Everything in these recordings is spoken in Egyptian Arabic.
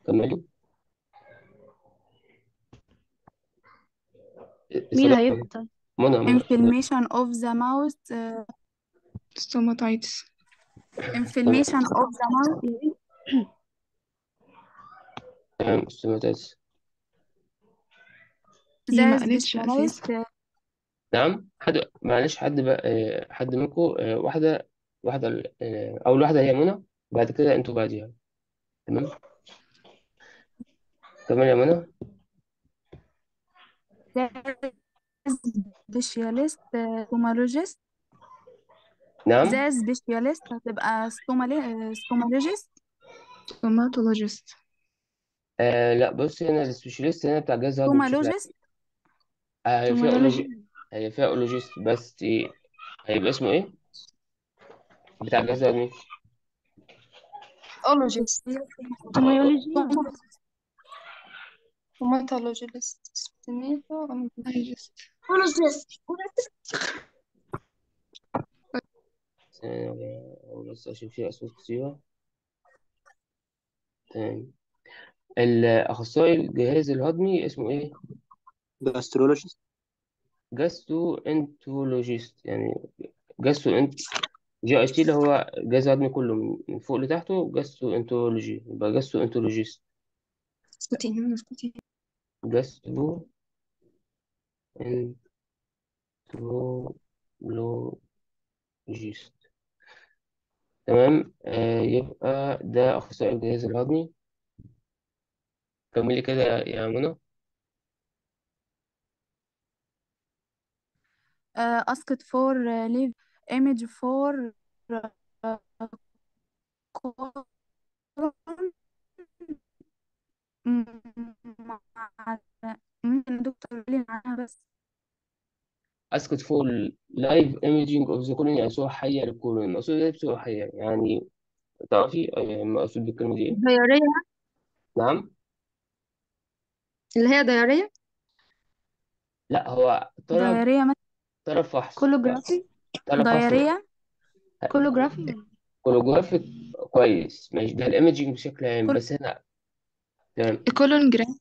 كملي مين صلاح هيبقى منى منى inflammation of the mouth uh, stomatitis inflammation of the mouth تمام ستوماتيس هي ما the قالتش specialist أساسا نعم حد معلش حد بقى آه، حد منكم آه، واحدة واحدة آه، أول واحدة هي منى بعد كده أنتوا بعديها تمام كمان يا منى the specialist uh, stomatologist نعم the specialist هتبقى stomali- stomatologist stomatologist آه لا بص هنا السبيشاليست هنا بتاع جهاز الهضم بشكل عام stomatologist آه هي فيها أولوجي stomatology هي فيها أولوجيست بس إيه هيبقى اسمه إيه بتاع جهاز الهضم Ologist. توميولوجي Stomatologist. Stomatologist. Ologist ثانية بس عشان فيها أصوات كتيرة تمام الأخصائي الجهاز الهضمي اسمه إيه؟ جاسترولوجيست جاستو انتولوجيست يعني جاستو انت جي اي تي اللي هو جهاز الهضمي كله من من فوق لتحته جاستو انتولوجي يبقى جاستو انتولوجيست اسكتي هنا اسكتي جاستو انتولوجيست تمام آه يبقى ده أخصائي الجهاز الهضمي كملي كده يا يا منى uh, asked for uh, live image for uh, colon مع- ممكن الدكتور يقول لي عنها بس اسكت فور لايف ايميجينج اوف ذا كولون يعني صورة حية للكولون المقصود ايه بصورة حية يعني تعرفي آه، المقصود بالكلمة دي ايه؟ ديارية نعم اللي هي ديارية لا هو طلب دايرية مثلا طلب فحص كولوجرافي طلب فحص دايرية كولوجرافي كولوجرافيك كويس ماشي ده الايميجينج بشكل عام كل بس هنا تمام كولون جرام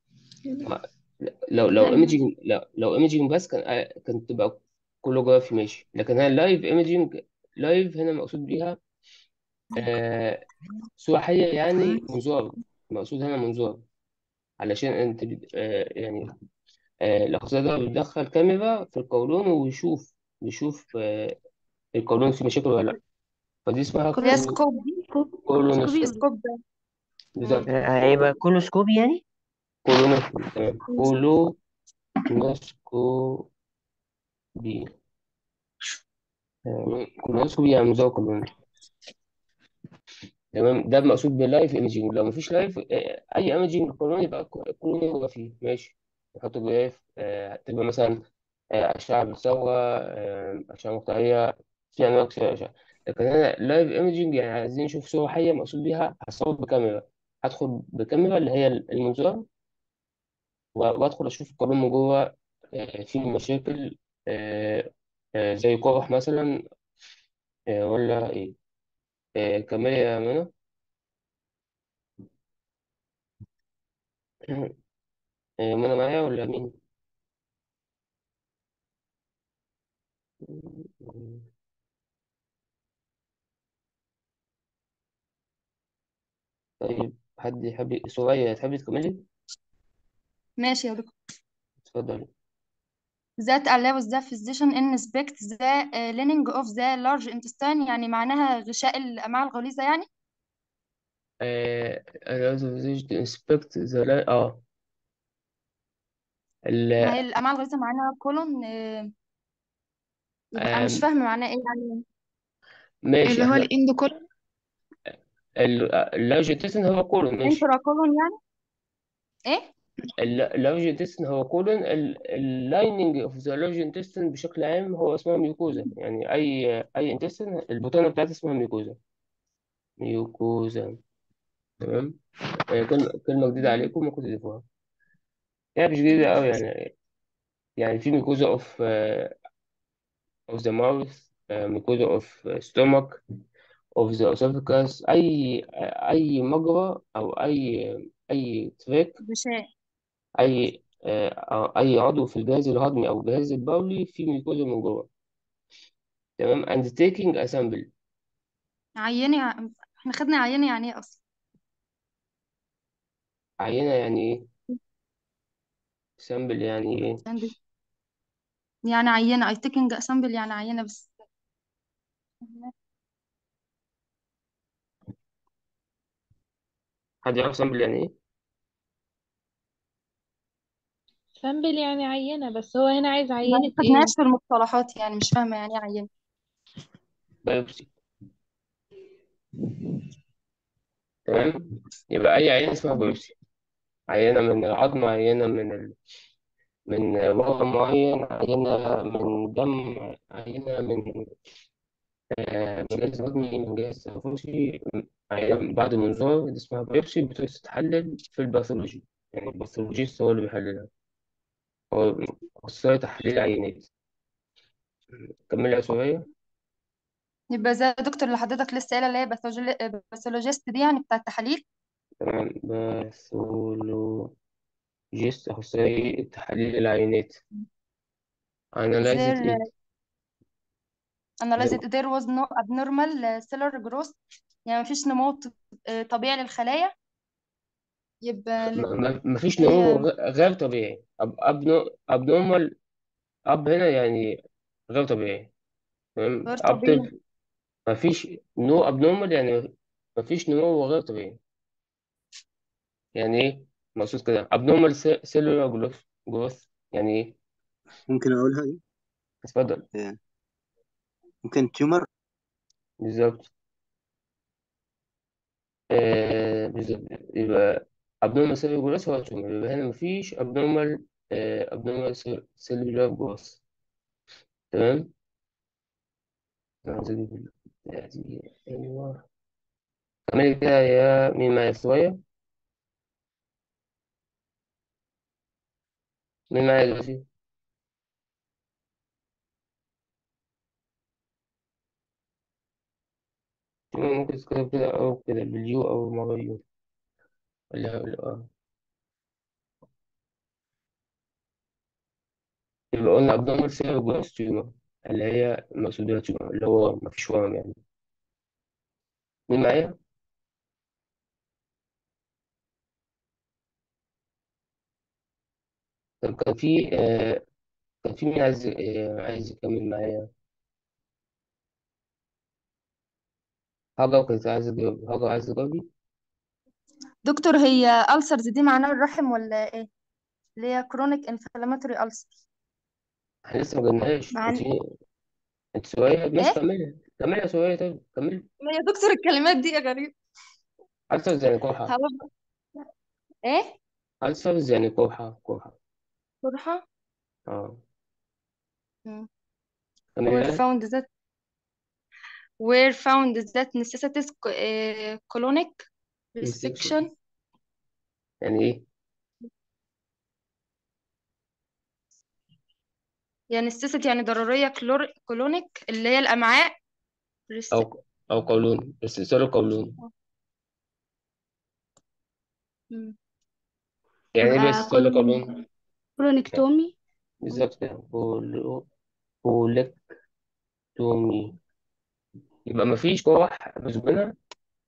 لو لو لا ايميجينج لو لو ايميجينج بس كان آه، كانت تبقى كولوجرافي ماشي لكن هنا لايف ايميجينج لايف هنا مقصود بيها آه صورة حية يعني منظار مقصود هنا منظار علشان انت بت- آه يعني آه الاخصائي ده بيدخل كاميرا في القولون ويشوف بيشوف آه القولون فيه مشاكل ولا لا فدي اسمها اللي هي كولو- سكوب كولونوسكوبي سكوب ده بالظبط هيبقى كولوسكوبي يعني كولونوسكوبي تمام كولونوسكوبي تمام. كولونوسكوبي يعني مزاوله قولون تمام ده المقصود باللايف ايمجينج لو مفيش لايف آه، اي ايمجينج قولون يبقى كولونوجرافي ماشي نحط جراف آه، تبقى مثلا آه، أشعة بتسوى آه، أشعة مقطعية في أنواع كتير أشعة لكن أنا لايف ايمجينج يعني عايزين نشوف صورة حية مقصود بيها هصور بكاميرا هدخل بكاميرا اللي هي المنظار و- وأدخل أشوف القولون من جوه آه، فيه مشاكل آه، آه، زي قرح مثلا آه، ولا إيه آه، كملي يا منى آه، منى معايا ولا مين؟ طيب حد يحب سوريا تحبي تكملي؟ ماشي يا دكتور اتفضلي that allows the physician inspect the uh, lining of the large intestine يعني معناها غشاء الأمعاء الغليظة يعني آه allows the physician to inspect the li- اه ال ما هي الأمعاء الغليظة معناها كولون آه، يبقى مش آم، فاهمة معناه ايه يعني ماشي اللي هو احنا الاندوكولون اللارج انتستين هو كولون ماشي انترا كولون يعني ايه اللارج انتستين هو كولون اللايننج اوف ذا لارج انتستين بشكل عام هو اسمها ميوكوزا يعني اي اي انتستين البطانه بتاعتها اسمها ميوكوزا ميوكوزا تمام آه، كلمه كلمه جديده عليكم ممكن تضيفوها هي مش جديده قوي يعني يعني في ميوكوزا اوف اوف ذا ماوث ميوكوزا اوف ستومك اوف ذا اسوفيكاس اي اي مجرى او اي أي تراك غشاء أي آه، أي عضو في الجهاز الهضمي أو الجهاز البولي فيه ميكوزا من جوه تمام and taking a sample عيني ع- احنا خدنا عيني يعني ايه اصلا عينة يعني إيه sample يعني إيه عندي يعني عينة I taking a sample يعني عينة بس حد يعرف sample يعني إيه سامبل يعني عينة بس هو هنا عايز ما عينة ايه خدناش في المصطلحات يعني مش فاهمة يعني ايه عينة biopsy تمام يبقى أي عينة اسمها biopsy عينة من العظم عينة من ال... من ورم معين عينة من دم عينة من آه، من جهاز هضمي من جهاز تنفسي عينة بعد المنظار دي اسمها بايوبسي بتتحلل في الباثولوجي يعني الباثولوجيست هو اللي بيحللها هو أخصائي تحليل عينات كمل يا سوريا يبقى زي الدكتور اللي حضرتك لسه قايله اللي هي باثولوجي- باثولوجيست دي يعني بتاع التحاليل تمام باثولوجيست أخصائي تحليل العينات أنالايزد there إيه analyzed there was no abnormal cellular growth يعني مفيش نمو ط- طبيعي للخلايا يبقى ل- مفيش هي نمو غ- غير طبيعي أب أبنورمال أب هنا يعني غير طبيعي تمام غير أب طبيعي طب مفيش نو أبنورمال يعني مفيش نمو غير طبيعي يعني ايه مقصود كده abnormal cellular growth growth يعني ايه ممكن أقولها دي اتفضل آه، ممكن تيومر بالظبط آه بالظبط يبقى abnormal cellular growth هو tumor يبقى هنا مفيش abnormal آه abnormal cell- cellular growth تمام أعوذ بالله. يعني ايوه كملي كده يا مين معايا شوية مين معايا دلوقتي ممكن تكتب كده أو كده باليو أو مرة يو ولا ولا اه يبقى قلنا abnormal cellular growth tumor اللي هي المقصود بيها tumor اللي هو مفيش ورم يعني مين معايا؟ طب كان في آه كان في مين عايز آه عايز يكمل معايا هاجر كنت عايز أجاوب هاجر عايز تجاوبي دكتور هي ألسرز دي معناها الرحم ولا ايه اللي هي chronic inflammatory ulcers احنا لسه ما جبناهاش مع انت انت سوريا ماشي ايه كملي كملي يا سوريا طيب كملي ما يا دكتور الكلمات دي غريب ألسرز يعني كحة هقول ايه ألسرز يعني كحة كحة قرحة اه مم. كملي were بقى found that were found that necessitates co- eh, colonic resection resection يعني ايه يعني necessity يعني ضرورية كلور colonic اللي هي الأمعاء ريس- أو أو قولون استئصال القولون مم. يعني ايه بقى يبقى استئصال كولون القولون كولونكتومي بالظبط كده كولو- كولكتومي يبقى مفيش كح مزمنة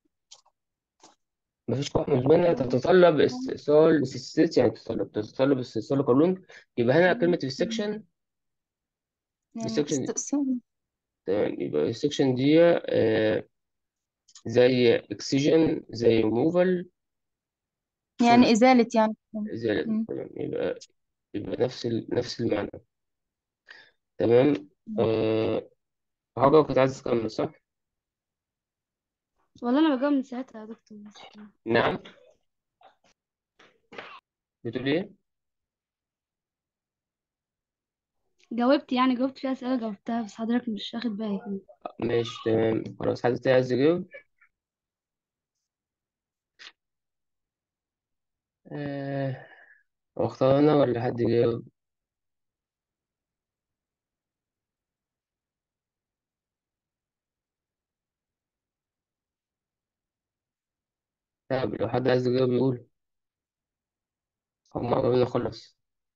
مفيش كح مزمنة تتطلب استئصال سيستيت يعني تتطلب تتطلب استئصال القولون يبقى هنا كلمة ريسكشن يعني ريسكشن استئصال تمام يبقى ريسكشن دي آه زي اكسجين زي ريموفال يعني إزالة يعني زي مم. تمام يبقى يبقى نفس ال... نفس المعنى تمام آه حاجة كنت عايز تكمل صح؟ والله انا بجاوب من ساعتها يا دكتور بس نعم بتقول ايه؟ جاوبت يعني جاوبت في اسئله جاوبتها بس حضرتك مش واخد بالك ماشي تمام خلاص حد تاني عايز يجاوب؟ آه اختار انا ولا حد يجاوب؟ طب لو حد عايز يجاوب يقول هم قالوا خلص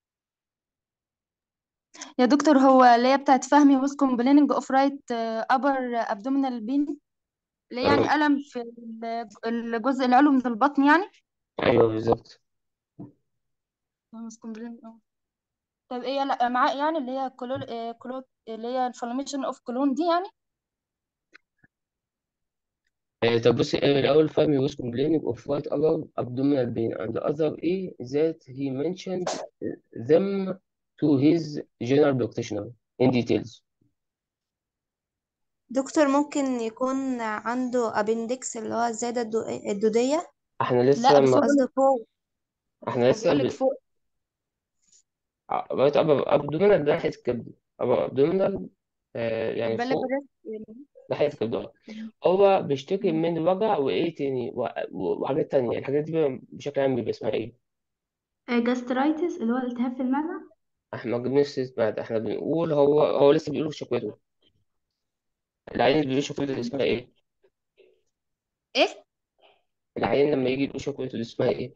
يا دكتور هو اللي هي بتاعت فهمي was complaining of right uh, upper abdominal pain اللي هي يعني أيوه ألم في ال- الجزء العلوي من البطن يعني أيوه بالظبط was complaining of طب ايه لا معاه يعني اللي هي كلو آه، كلو اللي هي inflammation of colon دي يعني آه، طب بصي آه، الأول فهمي was complaining of right upper abdominal pain and the other إيه that he mentioned them to his general practitioner in details دكتور ممكن يكون عنده أبندكس اللي هو الزايدة الدو- الدودية احنا لا لسه بس هو ما بيقول قصده فوق احنا هو لسه بيقول لك ب... فوق right upper abdominal ده ناحية الكبد upper abdominal آه يعني بالي فوق بريست يعني ناحية الكبد هو بيشتكي من وجع وإيه تاني و- و- وحاجات تانية الحاجات دي بقى بشكل عام بيبقى اسمها إيه؟ جاسترايتس اللي هو التهاب في المعدة احنا ما جبناش سيرة بعد احنا بنقول هو هو لسه بيقول في شكوته العيان اللي بيقول شكوته دي اسمها ايه؟ ايه العيان لما يجي يقول شكوته دي اسمها ايه؟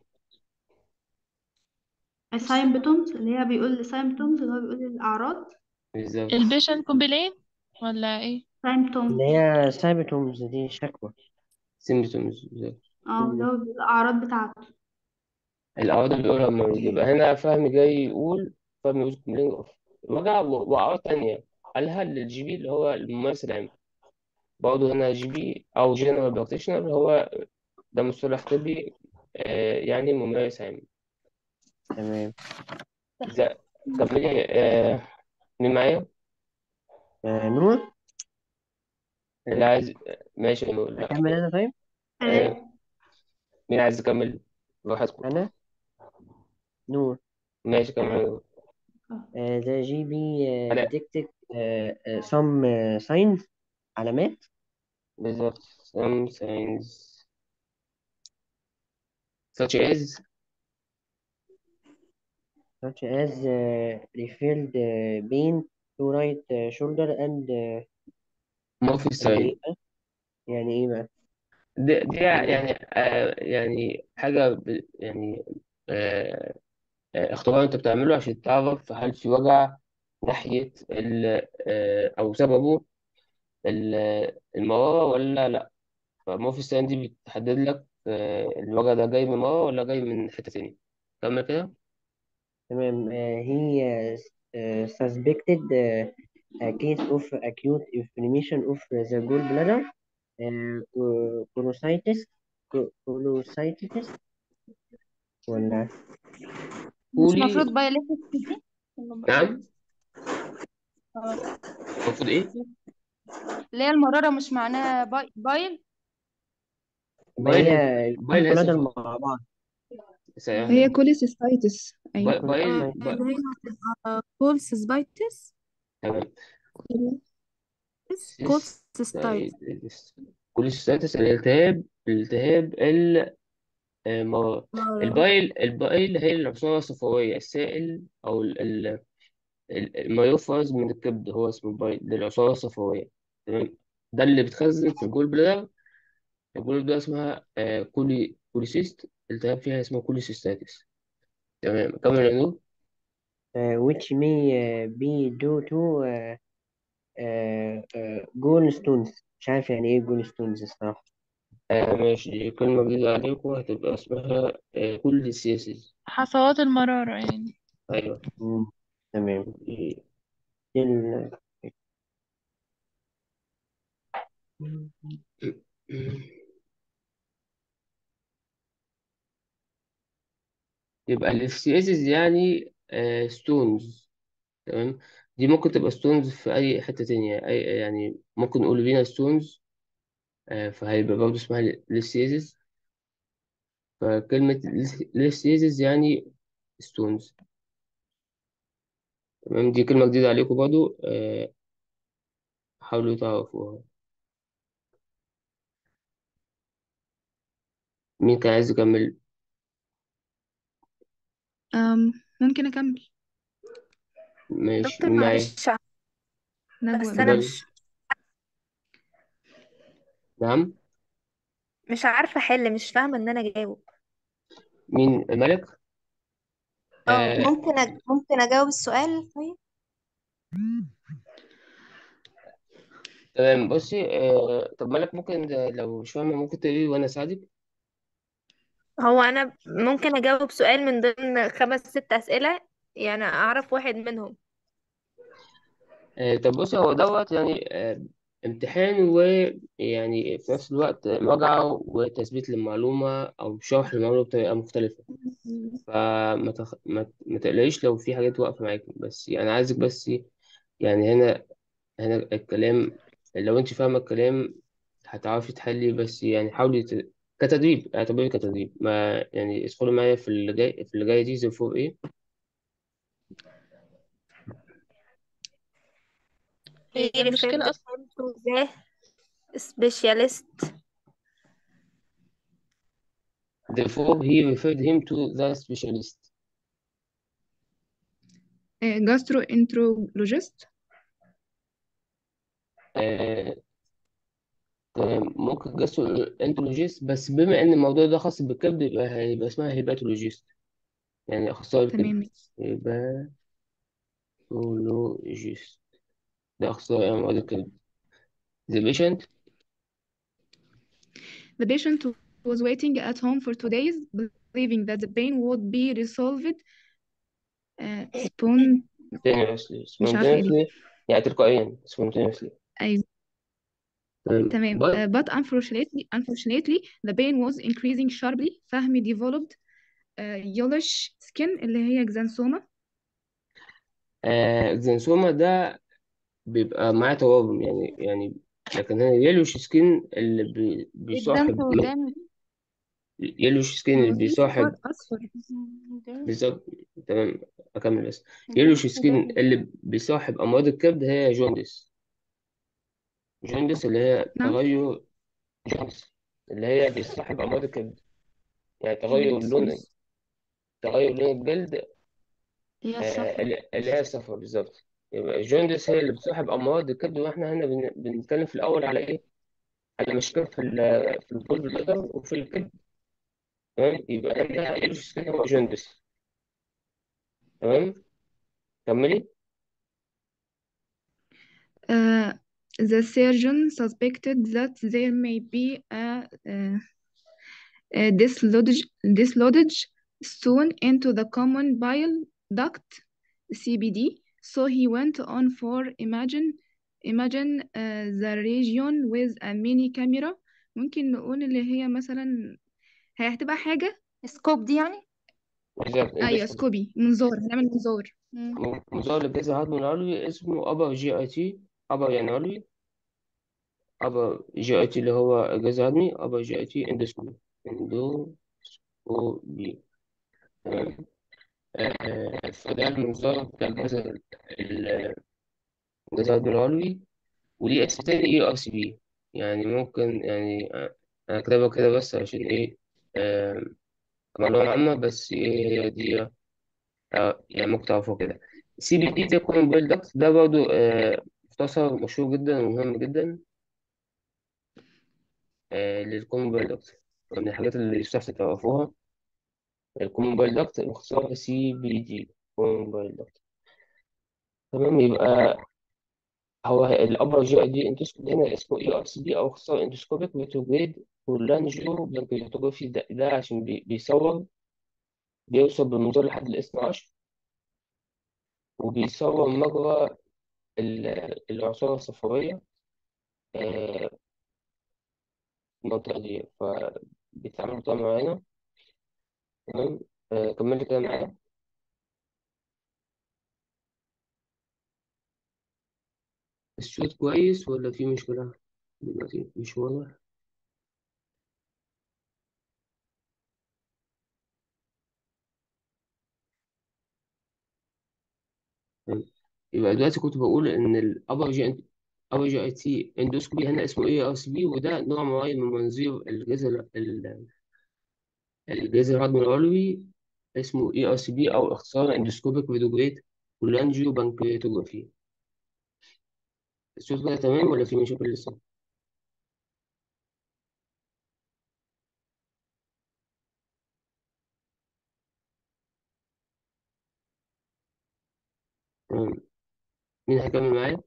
سايمبتومز اللي هي بيقول سايمبتومز اللي هو بيقول الأعراض بالظبط البيشنت كومبلين ولا ايه سايمبتومز اللي هي سايبتومز دي شكوى سيمبتومز بالظبط اه اللي هو الأعراض بتاعته الأعراض اللي بيقولها لما يجي يبقى هنا فهمي جاي يقول فهمي يقول كومبلين اوف وجع و- وأعراض تانية قالها للجي بي اللي هو الممارس العام برضه هنا جي بي أو جنرال براكتيشنر اللي هو ده مصطلح طبي آه يعني ممارس عام تمام زي كملي آه مين معايا؟ آه نور اللي عايز ماشي نقول لا أكمل أنا طيب آه مين عايز يكمل؟ براحتكم أنا نور ماشي كمل آه the GB uh, أنا detected uh, uh, some uh, signs علامات بالظبط some signs such as such as uh, refilled uh, pain to right uh, shoulder and uh, ما في and sign إيه بقى؟ يعني إيه بقى؟ دي, دي يعني آه يعني حاجة ب- يعني آه آه، اختبار انت بتعمله عشان تعرف هل في وجع ناحية ال آه أو سببه ال- المرارة ولا لأ فمورفي ستاين دي بتحدد لك آه الوجع ده جاي من مرارة ولا جاي من حتة تانية كمل كده تمام uh, he uh, uh, suspected uh, a case of acute inflammation of the gallbladder uh, cholecystitis cholecystitis ولا مش قولي مفروض بايليتس دي نعم اه المفروض إيه؟ اللي هي المرارة مش معناها باي بايل ما بايل هي بايل الجلد آسف مع بعض هي كوليسيستايتس أيوة بايل بايل اه بايل اللي هي هتبقى كولسيستايتس تمام كولسيستايتس كوليستاتس الالتهاب الالتهاب المرارة البايل البايل هي العصارة الصفراوية السائل أو ال- ال- ال- ما يفرز من الكبد هو اسمه البايل ده العصارة الصفراوية تمام ده اللي بتخزن في الجول بلادر الجول بلادر اسمها آه، كولي كوليسيست التهاب فيها اسمه كوليسيستاتس تمام كمل يا نور uh, which may uh, be due to uh, uh, uh, gallstones مش عارف يعني ايه gallstones الصراحة آه ماشي دي كلمة جديدة عليكم هتبقى اسمها آه كوليسيسيس حصوات المرارة يعني أيوه مم. تمام دي- دي ال- يبقى الافتياسيس يعني ستونز تمام دي ممكن تبقى ستونز في أي حتة تانية أي يعني ممكن نقول فينا ستونز فهيبقى برضه اسمها ليستيزيس فكلمة ليستيزيس يعني ستونز تمام دي كلمة جديدة عليكم برضه آه، حاولوا تعرفوها مين كان عايز يكمل أم ممكن أكمل ماشي دكتور مين معايا معلش نجوى بس أنا اتفضلي مش نعم مش عارفة أحل مش فاهمة إن أنا أجاوب مين ملك اه آه ممكن أج... ممكن أجاوب السؤال طيب تمام بصي آه طب مالك ممكن لو مش فاهمة ممكن تقولي وأنا أساعدك هو انا ممكن اجاوب سؤال من ضمن خمس ست اسئله يعني اعرف واحد منهم آه طب بصي هو دوت يعني آه امتحان ويعني في نفس الوقت مراجعة وتثبيت للمعلومة أو شرح المعلومة بطريقة مختلفة فما تخ... ما... ما تقلقيش لو في حاجات واقفة معاك بس يعني عايزك بس يعني هنا هنا الكلام لو انت فاهمة الكلام هتعرفي تحلي بس يعني حاولي ت... كتدريب اعتبريه كتدريب ما يعني ادخلوا معايا في اللي جاي في اللي جاية دي زي فور ايه هي هي المشكلة referred أصلا him to the specialist therefore he referred him to the specialist gastroenterologist آه... تمام ممكن جاسترو انترولوجيست بس بما ان الموضوع ده خاص بالكبد يبقى هيبقى اسمها هيباتولوجيست يعني اخصائي الكبد تمام هيباتولوجيست ده اخصائي امراض الكبد the patient The patient was waiting at home for two days, believing that the pain would be resolved uh, spon spontaneously مش عارفة ايه دي spontaneously يعني تلقائيا spontaneously أيوة تمام تمام but uh, but unfortunately unfortunately the pain was increasing sharply فهمي developed uh, yellowish skin اللي هي xanthoma آه الزنسوما ده بيبقى معاه توابم يعني يعني لكن هنا يلوش سكين اللي بي الدم بيصاحب ودم يلوش سكين اللي هو في بيصاحب صفار أصفر بالظبط تمام أكمل بس يلوش سكين اللي بيصاحب أمراض الكبد هي جوندس جوندس اللي هي نعم تغير جوندس اللي هي بيصاحب أمراض الكبد يعني تغير لون جوندس تغير لون الجلد هي آه، الصفرا اللي اللي هي الصفرا بالظبط يبقى الجوندس هي اللي بتصاحب أمراض الكبد وإحنا هنا بن- بنتكلم في الأول على إيه؟ على مشكلة في ال- في الجلد الأبيض وفي الكبد تمام يبقى ده يلوش سكين هو جوندس تمام كملي Uh, the surgeon suspected that there may be a, uh, a dislodge, dislodge stone into the common bile duct CBD. So he went on for imagine imagine uh, the region with a mini camera ممكن نقول اللي هي مثلا هي هتبقى حاجة سكوب دي يعني بالظبط أيوة اندوسكوبي سكوبي منظار هنعمل منظار مم. مظهر للجهاز الهضمي العلوي اسمه أبر جي أي تي أبر يعني علوي أبر جي أي تي اللي هو الجهاز الهضمي أبر جي أي تي اندوسكوبي اندوسكوبي تمام آه، فده المنظار بتاع الجهاز ال- ال- الجهاز الهضمي العلوي وليه اسم تاني اي ار سي بي يعني ممكن يعني آه، أنا كاتبها كده بس عشان إيه آه، معلومة عامة بس إيه هي دي آه، يعني ممكن تعرفوا كده سي بي دي ده كومن بيل داكت ده برضو آه، مختصر مشهور جدا ومهم جدا آه، للكومن بيل داكت من الحاجات اللي يستحسن تعرفوها الكومن بيل داكت مختصر سي بي دي كومن بيل داكت تمام يبقى هو الأبر جي أي دي اندوسكوبي هنا اسمه اي ار سي بي أو اختصار اندوسكوبيك ريتروجريد كولانجيو بانكرياتوجرافي ده, ده عشان بي- بيصور بيوصل بالمنظار لحد الاثنى عشر وبيصور مجرى ال- العصارة الصفرية آه، المنطقة دي فبيتعاملوا بطريقة معينة تمام آه، كملت كده معايا الصوت كويس ولا في مشكلة دلوقتي مش واضح تمام. يبقى دلوقتي كنت بقول إن الأبر جي أبر جي أي تي اندوسكوبي هنا اسمه اي ار سي بي وده نوع معين من منظير الجهاز ال- ال- الجهاز الهضمي العلوي اسمه اي ار سي بي أو اختصار اندوسكوبيك فيدوجريد كولانجيو بانكرياتوجرافي الصوت كده تمام ولا في مشاكل لسه؟ تمام مين هيكمل معايا؟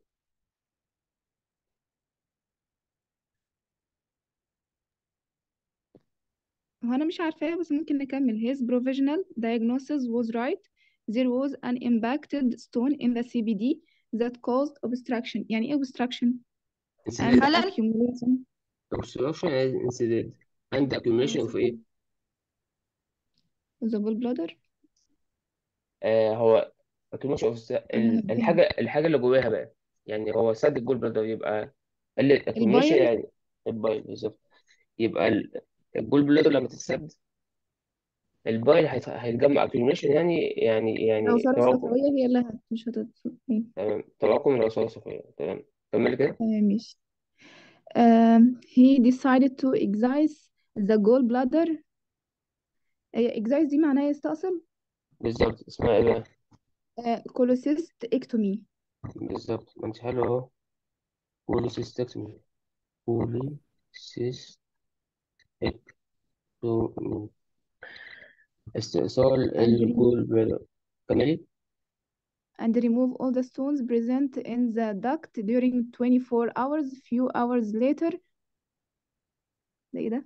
هو أنا مش عارفاها بس ممكن نكمل his provisional diagnosis was right there was an impacted stone in the CBD that caused obstruction يعني إيه obstruction and انسداد خلل accumulation obstruction and انسداد and accumulation of ايه؟ of the gallbladder آه هو accumulation of the- أنا ال- هبدأ الحاجة الحاجة اللي جواها بقى يعني هو سد الجول بلادر يبقى قلة accumulation البايل يعني البايل بالظبط يبقى ال- الجول بلادر لما تتسد البايل هيت- هيتجمع accumulation يعني يعني يعني الأوصال تراكم الصفوية هي اللي هت... مش هتت إيه. تمام تراكم الأوصال الصفرية تمام كمل كده تمام ماشي um, he decided to excise the gallbladder هي excise دي معناها يستأصل بالظبط اسمها ايه بقى؟ uh, cholecystectomy بالظبط ما انت حلو اهو بوليسيستكتومي بوليسيستكتومي استئصال and remove الجول بلادر كملي and remove all the stones present in the duct during 24 hours few hours later ده ايه ده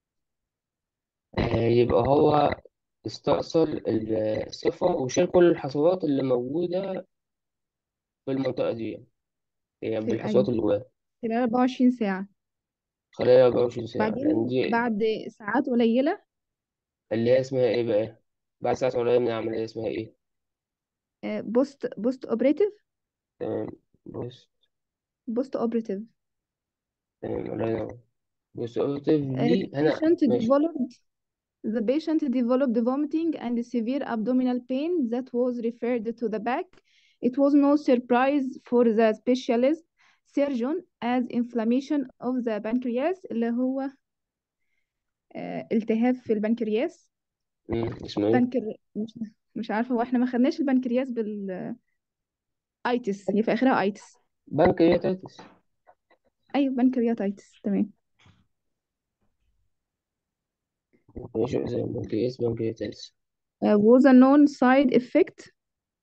آه يبقى هو استأصل ال- الصفة وشال كل الحصوات اللي موجودة في المنطقة دي يعني في بالحصوات أيوة اللي جواها خلال 24 ساعة خلايا 24 ساعة لأن بعدين دي بعد ساعات قليلة اللي هي اسمها ايه بقى؟ بعد ساعة قليلة من العملية اسمها ايه؟ بوست بوست اوبريتيف تمام بص بوست اوبريتيف تمام الله ينور بص اوبتيفلي هنا patient ماشي developed the patient developed vomiting and severe abdominal pain that was referred to the back it was no surprise for the specialist surgeon as inflammation of the pancreas اللي هو آه، التهاب في البنكرياس مم. اسمه ايه؟ بنكر مش مش عارفة هو احنا ما خدناش البنكرياس بالايتس هي في اخرها ايتس بنكرياتيتس ايوه بنكرياتايتس تمام ماشي زي بنكرياس بنكرياتيتس uh, was a known side effect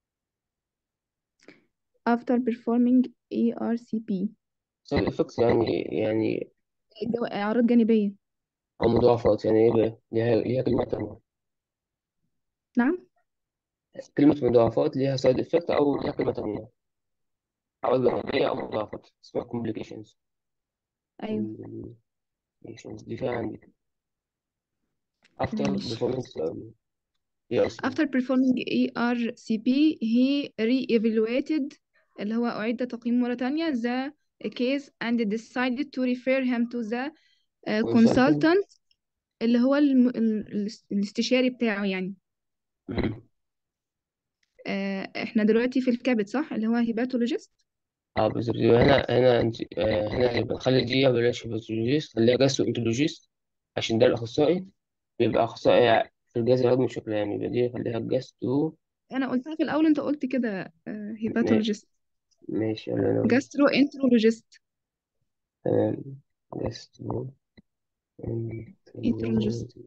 after performing ERCP سايد افكتس يعني يعني جو- أعراض جانبية أو مضاعفات يعني ايه بقى؟ ليها ليها كلمة تانية نعم كلمة مضاعفات ليها سايد افكت أو ليها كلمة تانية أعراض جانبية أو مضاعفات اسمها complications أيوة complications دي فيها عندي after تمام ماشي performance ERCP after performing ERCP he re-evaluated اللي هو أعيد تقييمه مرة تانية the case and decided to refer him to the uh, consultant consultant اللي هو الم... ال- الاستشاري بتاعه يعني مم. آه، احنا دلوقتي في الكبد صح اللي هو هيباتولوجيست اه بالظبط يبقى هنا هنا انت آه هنا هيبقى نخلي دي بلاش هيباتولوجيست خليها جاسترو انترولوجيست عشان ده الأخصائي بيبقى أخصائي في الجهاز الهضمي بشكل عام يبقى دي خليها جاسترو انا قلتها في الاول انت قلت كده هيباتولوجيست ماشي الله ينور جاسترو انترولوجيست تمام جاسترو انترولوجيست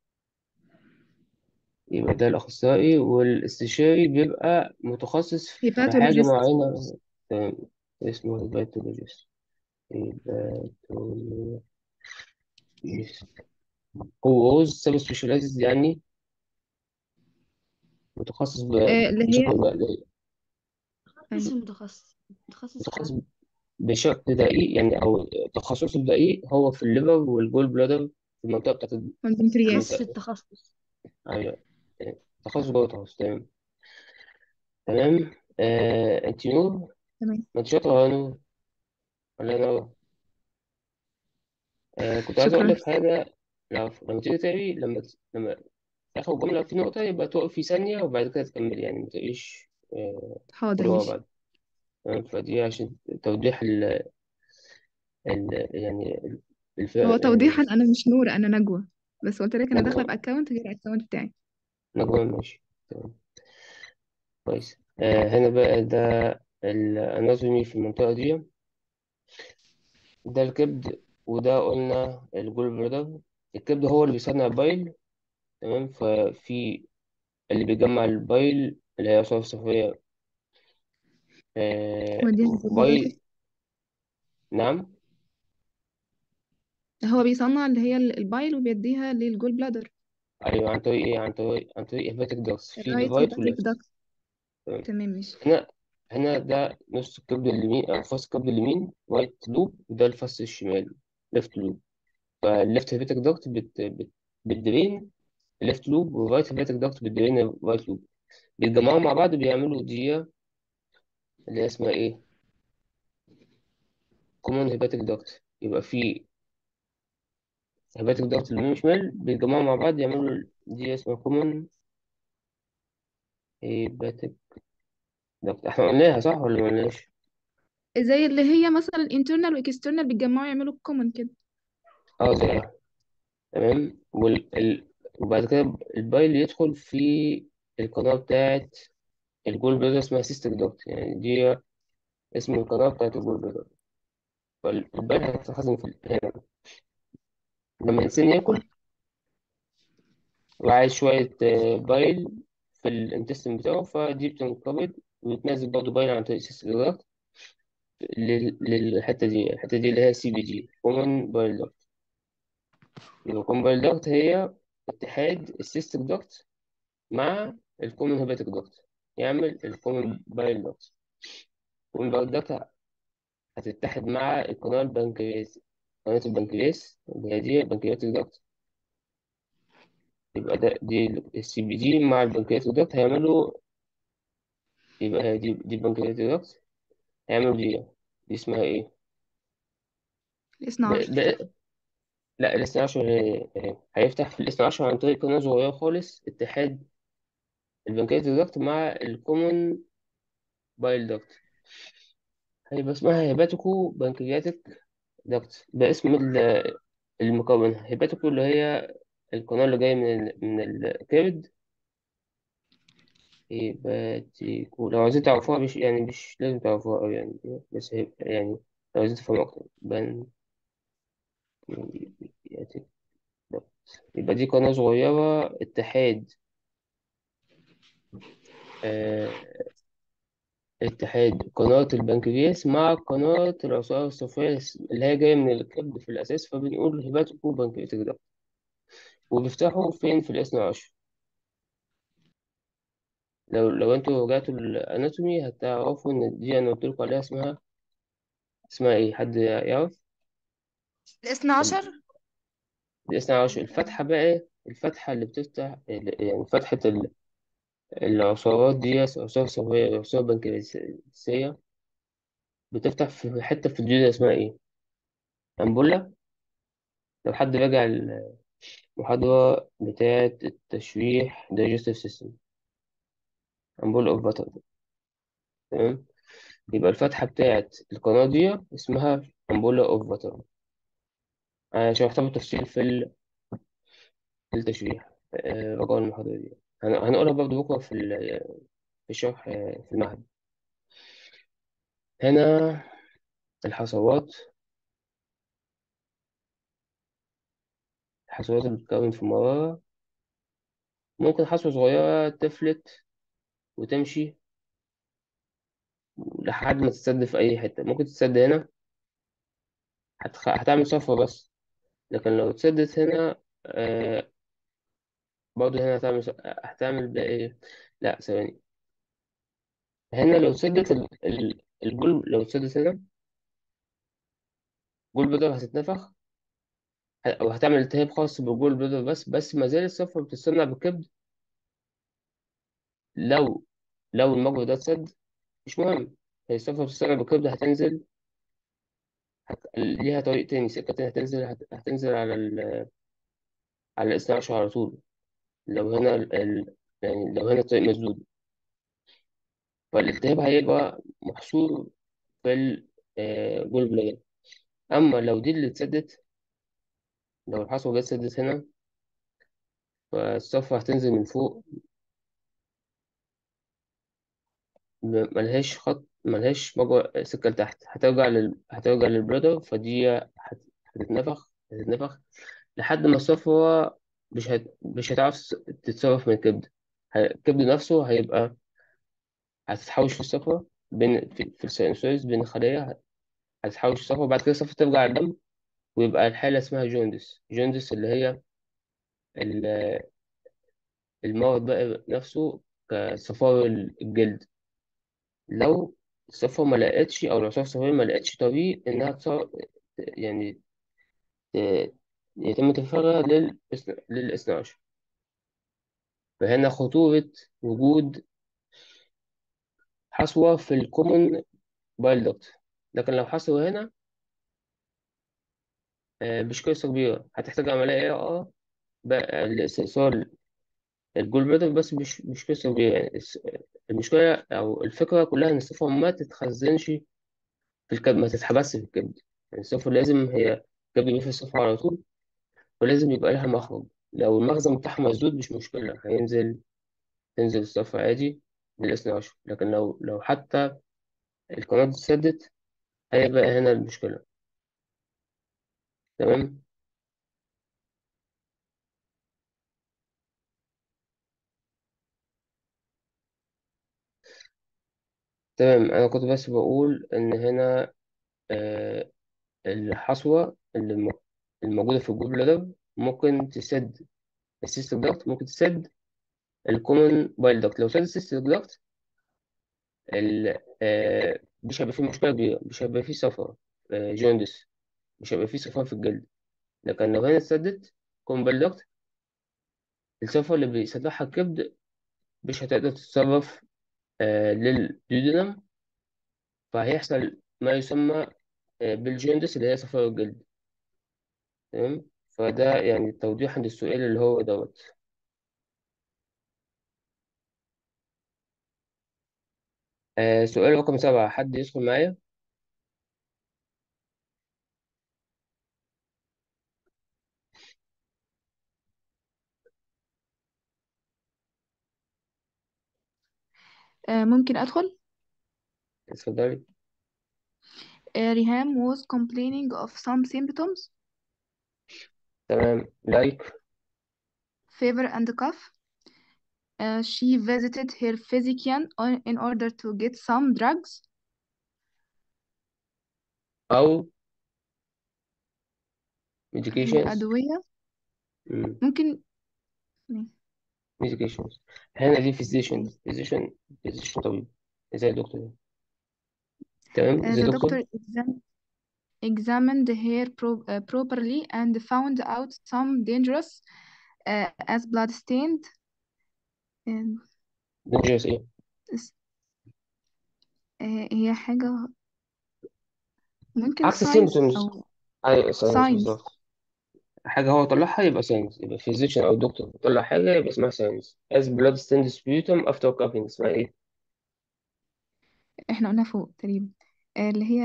يبقى ده الأخصائي والاستشاري بيبقى متخصص في حاجة هيباتولوجيست معينة تمام اسمه هيباتولوجيست هيباتولوجيست هو سب سبيشاليزد يعني متخصص ب- آه، اللي هي بشكل دقيق مش أيوة. متخصص متخصص في متخصص حاجة بشكل دقيق يعني أو تخصصه الدقيق هو في الليفر والجول بلادر في المنطقة بتاعت والبنكرياس تخصص المنطقة التخصص أيوه تخصص جوه التخصص تمام تمام آه أنت نور تمام ما أنت شاطرة يا نور ولا أنا نور آه كنت عايز أقول شكرا لك حاجة لو لما تيجي تقري لما لما في آخر الجملة في نقطة يبقى تقفي ثانية وبعد كده تكملي يعني ما تقريش آه حاضر كله ورا ماشي بعض تمام فدي عشان توضيح ال ال يعني هو الفرق توضيحا انا مش نور انا نجوى بس قلت لك انا داخله نجوى باكونت غير الاكونت بتاعي نجوى ماشي تمام كويس آه هنا بقى ده الأناتومي في المنطقة دي ده الكبد وده قلنا الجول بلادر الكبد هو اللي بيصنع البايل تمام ففي اللي بيجمع البايل اللي هي العصارة الصفرية آه ودي هتبقى بايل نعم هو بيصنع اللي هي ال- البايل وبيديها للجول بلادر أيوة عن طريق إيه عن طريق عن طريق هيباتيك داكس في الرايت الرايت هيباتيك والليفت داكت تمام تمام ماشي هنا هنا ده نص الكبد اليمين أو فص الكبد اليمين رايت لوب وده الفص الشمال ليفت لوب فالليفت هيباتيك داكت بت بت بتدرين الليفت لوب والرايت هيباتيك داكت بتدرين الرايت لوب بيتجمعوا مع بعض بيعملوا دي اللي هي اسمها إيه كومون هيباتيك داكت يبقى في هيباتيك داكت اليمين وشمال بيتجمعوا مع بعض يعملوا دي اسمها كومون هيباتيك داكت احنا قلناها صح ولا ما قلناش؟ زي اللي هي مثلا internal واكسترنال بيتجمعوا يعملوا كومن كده اه زيها تمام وال... ال... وبعد كده البايل يدخل في القناة بتاعت الجول بلادر اسمها سيستيك داكت يعني دي اسم القناة بتاعت الجول بلادر فالبايل هتتخزن في هنا لما الإنسان ياكل وعايز شوية آه، بايل في الانتستين بتاعه فدي بتنقبض ويتنزل برضه بايل عن طريق سيستيك داكت لل- للحتة دي الحتة دي اللي هي سي بي جي كومن بايل داكت يبقى كومن بايل داكت هي اتحاد السيستيك داكت مع الكومن هيباتيك داكت يعمل الكومن بايل داكت الكومن بايل داكت هتتحد مع القناة البنكرياس قناة البنكرياس اللي هي دي البنكرياتيك داكت يبقى ده دي السي بي دي مع البنكرياتيك داكت هيعملوا يبقى هي دي دي البنكرياتيك داكت هيعملوا دي دي اسمها ايه؟ الاثنى ب... عشر ب... لا الاثنى عشر هي- هي- هيفتح في الاثنى عشر عن طريق قناة صغيرة خالص اتحاد البنكرياتيك داكت مع الكومن بايل داكت هيبقى اسمها هيباتيكو بنكرياتيك داكت ده اسم ال- المكون هيباتيكو اللي هي القناة اللي جاية من ال... من الكبد هيباتيكو لو عايزين تعرفوها مش يعني مش لازم تعرفوها أوي يعني بس هي يعني لو عايزين تفهموا أكتر بنكرياتيك داكت يبقى دي قناة صغيرة اتحاد آه... اتحاد قناة البنكرياس مع قناة العصارة الصفراء اللي هي جاية من الكبد في الأساس فبنقول هيباتيكو بنكرياتيك داكت وبيفتحوا فين في الاثنى عشر لو لو انتوا رجعتوا الاناتومي هتعرفوا ان دي انا قلت لكم عليها اسمها اسمها ايه حد يعرف الاثنى عشر الاثنى عشر الفتحة بقى الفتحة اللي بتفتح يعني فتحة ال- العصارات دي عصارة صفرية عصارة بنكرياسية بتفتح في حتة في الجلد اسمها ايه أمبولا لو حد راجع المحاضرة بتاعة التشريح digestive system أمبولا اوف باتر تمام يبقى الفتحة بتاعة القناة دي اسمها أمبولا اوف باتر أنا شرحتها بالتفصيل في ال- في التشريح آه، رجاء المحاضرة دي هن- هنقولها برضه بكرة في ال- في الشرح آه، في المعهد هنا الحصوات الحصوات اللي بتتكون في مرارة ممكن حصوة صغيرة تفلت وتمشي لحد ما تتسد في أي حتة ممكن تتسد هنا هتخ... هتعمل صفرة بس لكن لو اتسدت هنا آه برضه هنا هتعمل ص- هتعمل بقى إيه لا ثواني هنا لو اتسدت ال... ال... الجول لو اتسدت هنا جول بيضاء هتتنفخ ه- أو هتعمل التهاب خاص بالجول بيضاء بس بس ما زال الصفرة بتتصنع بالكبد لو لو المجرى ده اتسد مش مهم هي الصفرة بتتصنع بالكبد هتنزل هت... ليها طريق تاني سكة تانية هتنزل هت... هتنزل على ال... على الاثنى عشر على طول لو هنا ال... ال... يعني لو هنا الطريق مسدود فالالتهاب هيبقى محصور في الجول بلاد أما لو دي اللي اتسدت لو الحصوة جت سدت هنا فالصفرة هتنزل من فوق م- ملهاش خط ملهاش مجرى سكة لتحت هترجع لل... هترجع للبلادر فدي هت... هتتنفخ هتتنفخ لحد ما الصفرة مش هت... مش هتعرف تتصرف من الكبد ه- الكبد نفسه هيبقى هتتحوش في الصفرة بين في, في السينوسويدز بين الخلية هتتحوش صفرا وبعد كده الصفرا ترجع الدم ويبقى الحالة اسمها جوندس جوندس اللي هي ال- المرض بقى نفسه كصفار الجلد لو الصفرا ما لقتش أو العصارة الصفرية ما لقتش طريق إنها تصار يعني ت- يتم تفريغها للإثنا- للاثنى عشر فهنا خطورة وجود حصوة في الكومن بايل دكت لكن لو حصوة هنا آه، مش قصة كبيرة هتحتاج عملية اه بقى الاستئصال الجول بلادر بس مش مش قصة كبيرة يعني الس- المشكلة أو الفكرة كلها إن الصفر ما تتخزنش في الكبد ما تتحبسش في الكبد يعني الصفر لازم هي الكبد بيفرز الصفر على طول ولازم يبقى لها مخرج لو المخزن بتاعها مسدود مش مشكلة هينزل تنزل الصفر عادي للاثنى عشر لكن لو لو حتى القناة اتسدت هيبقى هنا المشكلة تمام تمام أنا كنت بس بقول إن هنا آه الحصوة اللي م- الموجودة في الجول بلادر ممكن تسد السيستم ضغط ممكن تسد الكومن بايل داكت لو سد السيستم ضغط ال آه مش هيبقى فيه مشكلة كبيرة مش هيبقى فيه صفرة آه جوندس مش هيبقى فيه صفرة في الجلد لكن لو هنا اتسدت كومن بايل داكت الصفرة اللي بيصلحها الكبد مش هتقدر تتصرف آه للديودنم فهيحصل ما يسمى آه بالجوندس اللي هي صفرة الجلد تمام فده يعني توضيحا للسؤال اللي هو دوت آه سؤال رقم سبعة حد يدخل معايا آه، ممكن أدخل اتفضلي آه، ريهام was complaining of some symptoms تمام لايك fever and cough Uh, she visited her physician on, in order to get some drugs. أو هي medications أدوية مم. ممكن medications هنا دي physician physician physician طبيب زي الدكتور تمام uh, زي the دكتور doctor exam examined her pro uh, properly and found out some dangerous uh, as blood stained and dangerous إيه is- uh, هي حاجة ممكن عكس signs symptoms أو أيوة signs signs بالظبط حاجة هو طلعها يبقى signs يبقى physician أو دكتور طلع حاجة يبقى اسمها signs as blood stained sputum after coughing اسمها إيه احنا قلنا فوق تقريبا آه، اللي هي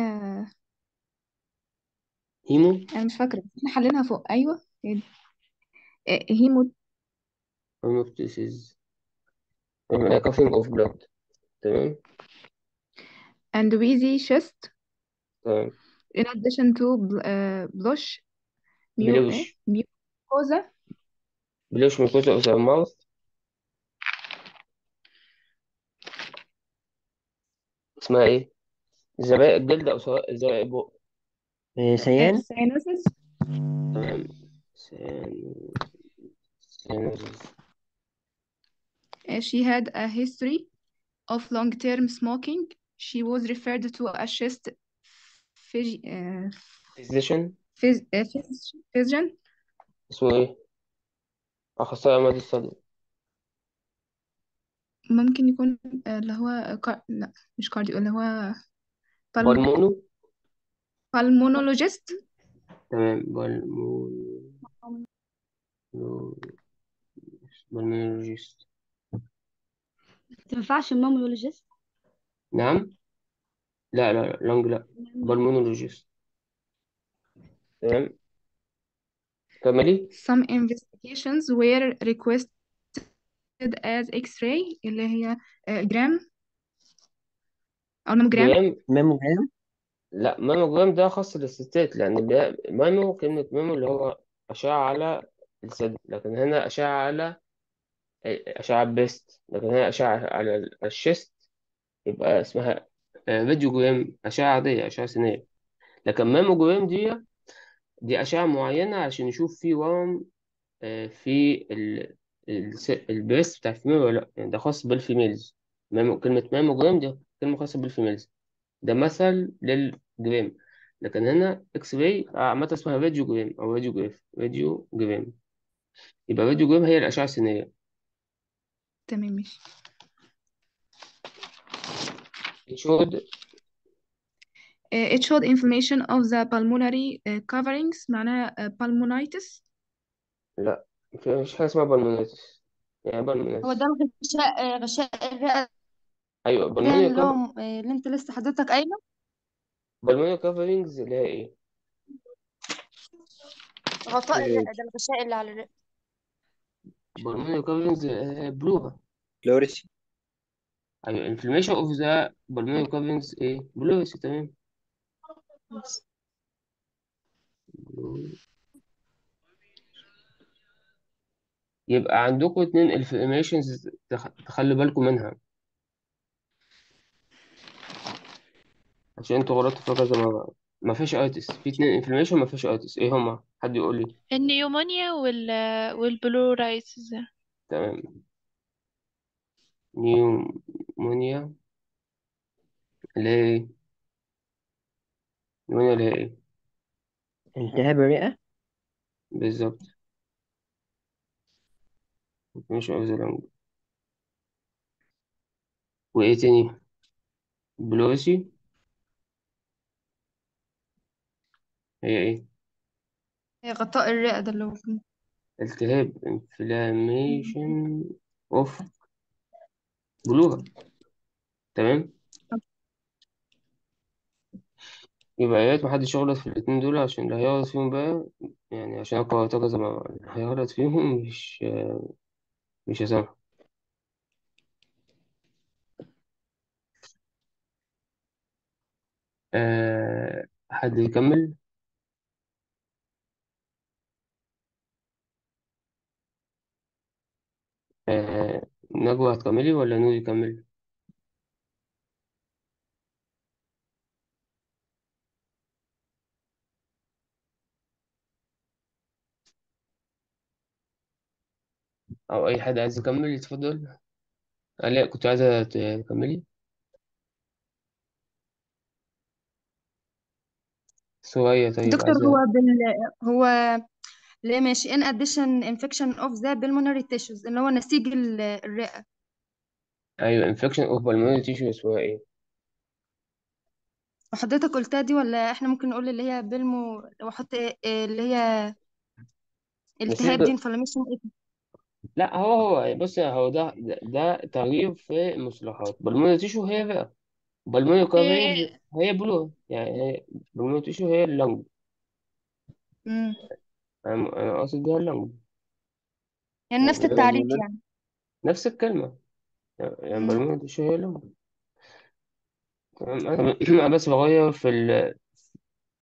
هيمو أنا مش فاكرة بس احنا حلينها فوق أيوة هي دي. آه، هيمو hemoptysis coughing of blood تمام and wheezy chest تمام in addition to bl- uh, blush ميو ايه بلوش ميوكوزا بلوش mucosa of the mouth اسمها إيه زرقاء الجلد أو سواء زرقاء البق آه، سيان ساينوسز تمام سان- سانوزز she had a history of long-term smoking she was referred to a chest phys- uh, physician phys- uh, phys- physician اسمه إيه أخصائي أمراض الصدر ممكن يكون آه، اللي هو كار... لا مش كارديو اللي هو بالم... بالمونو pulmonologist تمام بالمونو بالمونولوجيست تنفعش المامولوجيست نعم لا لا لا لونج لا بالمونولوجيست تمام كملي some investigations were requested as x-ray اللي هي آه، جرام أو نموجرام جرام ماموجرام لا ماموجرام ده خاص للستات لأن بي- مامو كلمة مامو اللي هو أشعة على الثدي لكن هنا أشعة على أشعة بيست لكن هنا أشعة على الشيست يبقى اسمها آه، راديوجرام أشعة عادية أشعة سينية لكن ماموجرام دي دي أشعة معينة عشان نشوف في ورم آه، في ال الس- البريست بتاع الفيميل ولا لأ يعني ده خاص بالفيميلز مامو كلمة ماموجرام دي كلمة خاصة بالفيميلز ده مثل للجرام لكن هنا اكس راي عامة اسمها راديوجرام أو راديوجراف راديوجرام يبقى راديوجرام هي الأشعة السينية تمام ماشي It showed Uh, it showed inflammation of the pulmonary uh, coverings معناها uh, pulmonitis لا مفيش حاجة اسمها بالمونيتس يعني هو بالمونيتس ده الغشاء آه، غشاء الرئة أيوة ده بالمونيا اللي هو كف آه، اللي انت لسه حضرتك قايله بالمونيا كفرنجز اللي هي إيه؟ غطاء إيه، الرئة ده الغشاء اللي على الرئة بالمونيا كفرنجز بلورا فلوريسي أيوة inflammation of the pulmonary coverings إيه؟ بلوريسي تمام يبقى عندكم اتنين inflammations تخ... تخلي بالكم منها عشان انتوا غلطتوا في كذا مرة ما فيش ايتس في اتنين inflammation ما فيش ايتس ايه هما؟ حد يقول لي النيومونيا وال والبلورايتس تمام نيومونيا اللي هي ايه؟ نيومونيا اللي هي ايه؟ التهاب الرئة بالظبط مش اوف ذا لانج وايه تاني؟ بلوريسي هي ايه؟ هي غطاء الرئة ده اللي هو التهاب inflammation of بلورا تمام يبقى يا ريت محدش يغلط في الاتنين دول عشان اللي هيغلط فيهم بقى يعني عشان أنا قرأتها كذا مرة اللي هيغلط فيهم مش مش هسامحه أه حد يكمل أه نجوى هتكملي ولا نور يكمل أو أي حد عايز يكمل يتفضل آه لا كنت عايزة تكملي سوريا طيب دكتور هو عايزة بال هو لا ماشي in addition infection of the pulmonary tissues اللي هو نسيج ال- الرئة أيوة infection of pulmonary tissue اسمها إيه وحضرتك قلتها دي ولا احنا ممكن نقول اللي هي بلمو واحط إيه- إيه اللي هي التهاب دي نسيج inflammation ايه لا هو هو بص هو ده ده, ده تغيير في المصطلحات pulmonary tissue هي بقى pulmonary coverings إيه هي بلو يعني هي pulmonary tissue هي اللنج مم. أنا أنا قصدي بيها اللنج يعني نفس يعني التعريف بالمونة يعني نفس الكلمة يعني مم. pulmonary tissue هي اللنج تمام أنا أنا بس بغير في ال